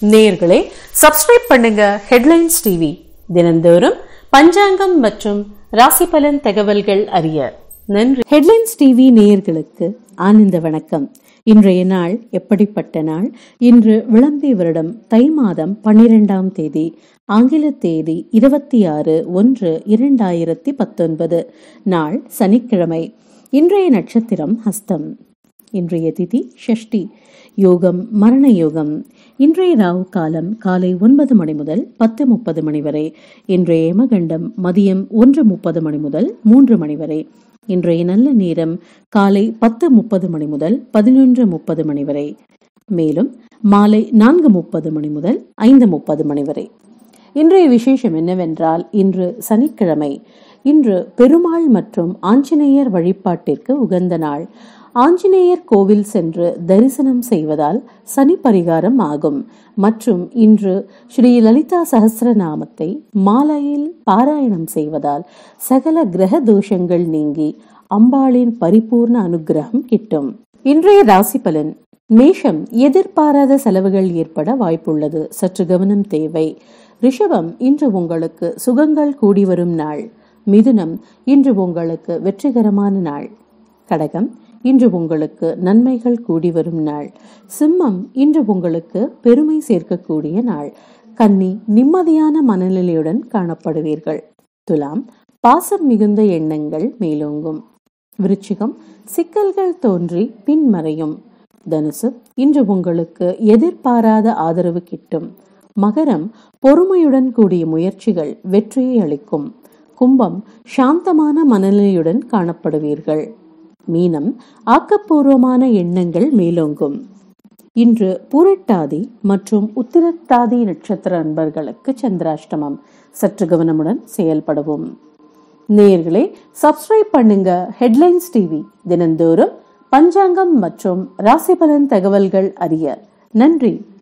நேயர்களே சப்ஸ்கிரைப் பண்ணுங்க headlines TV தினந்தோறும் பஞ்சாங்கம் மற்றும் ராசி பலன் தகவல்கள் அறிய நன்றி ஹெட்லைன்ஸ் டிவி நேயர்களுக்கு ஆனந்த வணக்கம் இன்றைய நாள் எப்படிப்பட்ட நாள் இன்று விளம்பி வருடம் தை மாதம் பன்னிரெண்டாம் தேதி ஆங்கில தேதி இருபத்தி ஆறு ஒன்று இரண்டாயிரத்தி பத்தொன்பது நாள் சனிக்கிழமை இன்றைய நட்சத்திரம் ஹஸ்தம் இன்றைய திதி ஷஷ்டி யோகம் மரண யோகம் இன்றைய ராவு காலம் காலை ஒன்பது மணி முதல் பத்து முப்பது மணி வரை இன்றைய யமகண்டம் மதியம் ஒன்று முப்பது மணி முதல் மூன்று மணி வரை இன்றைய நல்ல நேரம் காலை பத்து முப்பது மணி முதல் பதினொன்று முப்பது மணி வரை மேலும் மாலை நான்கு முப்பது மணி முதல் ஐந்து முப்பது மணி வரை இன்றைய விசேஷம் என்னவென்றால் இன்று சனிக்கிழமை இன்று பெருமாள் மற்றும் ஆஞ்சநேயர் வழிபாட்டிற்கு உகந்த நாள் ஆஞ்சநேயர் கோவில் சென்று தரிசனம் செய்வதால் சனி பரிகாரம் ஆகும் மற்றும் இன்று ஸ்ரீ லலிதா சகஸ்ரநாமத்தை மாலையில் பாராயணம் செய்வதால் சகல கிரக தோஷங்கள் நீங்கி அம்பாளின் பரிபூர்ண அனுகிரகம் கிட்டும் இன்றைய ராசி பலன் மேஷம் எதிர்பாராத செலவுகள் ஏற்பட வாய்ப்புள்ளது சற்று கவனம் தேவை ரிஷபம் இன்று உங்களுக்கு சுகங்கள் கூடி வரும் நாள் மிதுனம் இன்று உங்களுக்கு வெற்றிகரமான நாள் கடகம் இன்று உங்களுக்கு நன்மைகள் கூடி வரும் நாள் சிம்மம் இன்று உங்களுக்கு பெருமை சேர்க்கக்கூடிய நாள் கன்னி நிம்மதியான மனநிலையுடன் காணப்படுவீர்கள் துலாம் பாசம் மிகுந்த எண்ணங்கள் மேலோங்கும் விருச்சிகம் சிக்கல்கள் தோன்றி பின்மறையும் தனுசு இன்று உங்களுக்கு எதிர்பாராத ஆதரவு கிட்டும் மகரம் பொறுமையுடன் கூடிய முயற்சிகள் வெற்றியை அளிக்கும் கும்பம் சாந்தமான மனநிலையுடன் காணப்படுவீர்கள் மீனம் ஆக்கப்பூர்வமான எண்ணங்கள் மேலோங்கும் இன்று பூரட்டாதி மற்றும் உத்திரட்டாதி நட்சத்திர நண்பர்களுக்கு சந்திராஷ்டமம் சற்று கவனமுடன் செயல்படவும் நேயர்களே சப்ஸ்கிரைப் பண்ணுங்க ஹெட்லைன்ஸ் டிவி தினந்தோறும் பஞ்சாங்கம் மற்றும் ராசிபலன் தகவல்கள் அறிய நன்றி